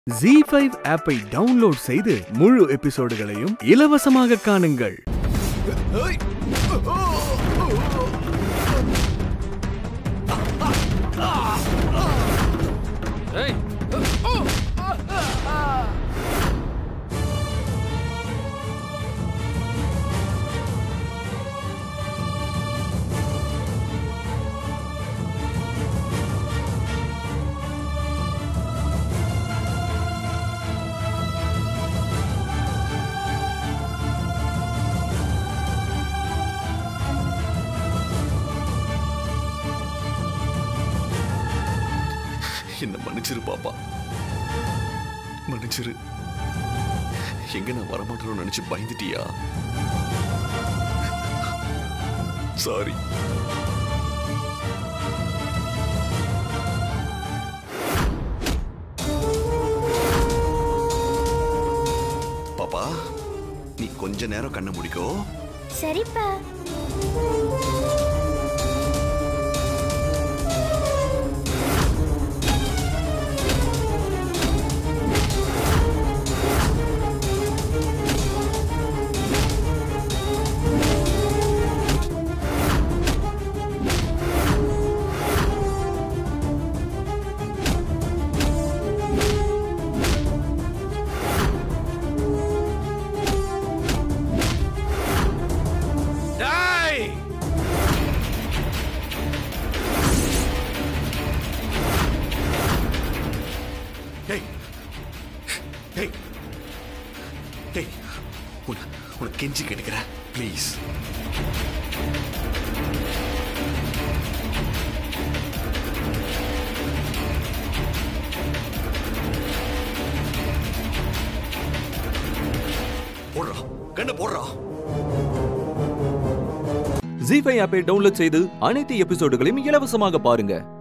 G five ஆப்பை download செய்து முழு எபிசோடுகளையும் இலவசமாக காணுங்கள் ஏய் என்ன மன்னிச்சிரு பாப்பா மன்னிச்சிரு எங்க நான் வரமாட்டேன்னு நினைச்சு பயந்துட்டியா சாரி பாப்பா நீ கொஞ்ச நேரம் கண்ணை முடிக்கோ சரிப்பா டேய் டேய் டேய் டேய் உன உனக்கு கெஞ்சி கேட்டுக்கிறேன் ப்ளீஸ் போடுறா கண்ணை போடுறா ஜி ஃபைவ் ஆப்பை டவுன்லோட் செய்து அனைத்து எபிசோடுகளையும் இலவசமாக பாருங்க